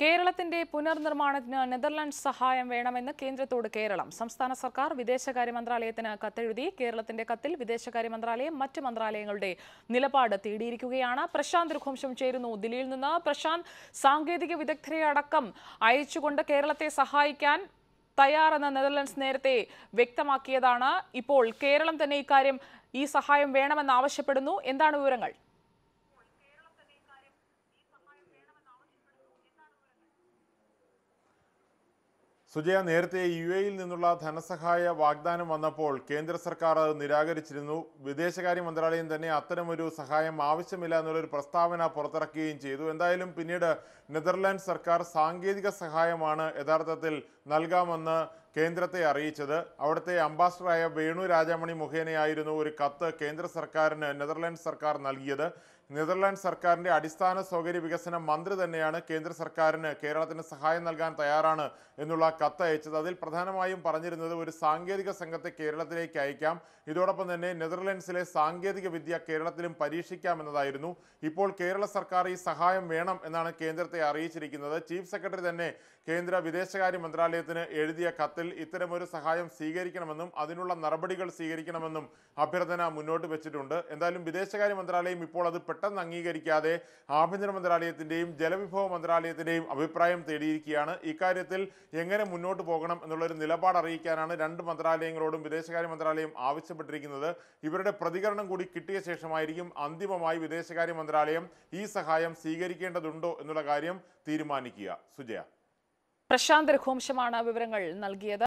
കേരളത്തിന്റെ പുനർനിർമ്മാണത്തിന് നെതർലാൻഡ്സ് സഹായം വേണമെന്ന് കേന്ദ്രത്തോട് കേരളം സംസ്ഥാന സർക്കാർ വിദേശകാര്യ മന്ത്രാലയത്തിന് കത്തെഴുതി കേരളത്തിന്റെ കത്തിൽ വിദേശകാര്യ മന്ത്രാലയം മറ്റ് മന്ത്രാലയങ്ങളുടെ നിലപാട് തേടിയിരിക്കുകയാണ് പ്രശാന്ത് രഘുവംശം ചേരുന്നു ദില്ലിയിൽ നിന്ന് പ്രശാന്ത് സാങ്കേതിക വിദഗ്ധരെ അടക്കം അയച്ചുകൊണ്ട് കേരളത്തെ സഹായിക്കാൻ തയ്യാറെന്ന് നെതർലൻഡ്സ് നേരത്തെ വ്യക്തമാക്കിയതാണ് ഇപ്പോൾ കേരളം തന്നെ ഇക്കാര്യം ഈ സഹായം വേണമെന്ന് ആവശ്യപ്പെടുന്നു എന്താണ് വിവരങ്ങൾ സുജയ നേരത്തെ യു എയിൽ നിന്നുള്ള ധനസഹായ വാഗ്ദാനം വന്നപ്പോൾ കേന്ദ്ര സർക്കാർ അത് നിരാകരിച്ചിരുന്നു വിദേശകാര്യ മന്ത്രാലയം തന്നെ അത്തരമൊരു സഹായം ആവശ്യമില്ല എന്നുള്ളൊരു പ്രസ്താവന പുറത്തിറക്കുകയും ചെയ്തു എന്തായാലും പിന്നീട് നെതർലാൻഡ് സർക്കാർ സാങ്കേതിക സഹായമാണ് യഥാർത്ഥത്തിൽ നൽകാമെന്ന് കേന്ദ്രത്തെ അറിയിച്ചത് അവിടുത്തെ അംബാസഡറായ വേണു രാജാമണി മുഖേനയായിരുന്നു ഒരു കത്ത് കേന്ദ്ര സർക്കാരിന് നെതർലാൻഡ് സർക്കാർ നൽകിയത് നെതർലാൻഡ് സർക്കാരിന്റെ അടിസ്ഥാന സൗകര്യ വികസന മന്ത്രി തന്നെയാണ് കേന്ദ്ര സർക്കാരിന് കേരളത്തിന് സഹായം നൽകാൻ തയ്യാറാണ് എന്നുള്ള കത്ത് അയച്ചത് അതിൽ പ്രധാനമായും പറഞ്ഞിരുന്നത് ഒരു സാങ്കേതിക സംഘത്തെ കേരളത്തിലേക്ക് അയക്കാം ഇതോടൊപ്പം തന്നെ നെതർലാൻഡ്സിലെ സാങ്കേതിക വിദ്യ കേരളത്തിലും പരീക്ഷിക്കാമെന്നതായിരുന്നു ഇപ്പോൾ കേരള സർക്കാർ ഈ സഹായം വേണം എന്നാണ് കേന്ദ്രത്തെ അറിയിച്ചിരിക്കുന്നത് ചീഫ് സെക്രട്ടറി തന്നെ കേന്ദ്ര വിദേശകാര്യ മന്ത്രാലയത്തിന് എഴുതിയ കത്തിൽ ഇത്തരമൊരു സഹായം സ്വീകരിക്കണമെന്നും അതിനുള്ള നടപടികൾ സ്വീകരിക്കണമെന്നും അഭ്യർത്ഥന മുന്നോട്ട് വെച്ചിട്ടുണ്ട് എന്തായാലും വിദേശകാര്യ മന്ത്രാലയം ഇപ്പോൾ അത് പെട്ടെന്ന് അംഗീകരിക്കാതെ ആഭ്യന്തര മന്ത്രാലയത്തിന്റെയും ജലവിഭവ മന്ത്രാലയത്തിന്റെയും അഭിപ്രായം തേടിയിരിക്കുകയാണ് ഇക്കാര്യത്തിൽ എങ്ങനെ മുന്നോട്ട് പോകണം എന്നുള്ളൊരു നിലപാട് അറിയിക്കാനാണ് രണ്ട് മന്ത്രാലയങ്ങളോടും വിദേശകാര്യ മന്ത്രാലയം ആവശ്യപ്പെട്ടിരിക്കുന്നത് ഇവരുടെ പ്രതികരണം കൂടി കിട്ടിയ ശേഷമായിരിക്കും അന്തിമമായി വിദേശകാര്യ മന്ത്രാലയം ഈ സഹായം സ്വീകരിക്കേണ്ടതുണ്ടോ എന്നുള്ള കാര്യം തീരുമാനിക്കുക സുജയ പ്രശാന്ത് രഘുവംശമാണ് വിവരങ്ങൾ നൽകിയത്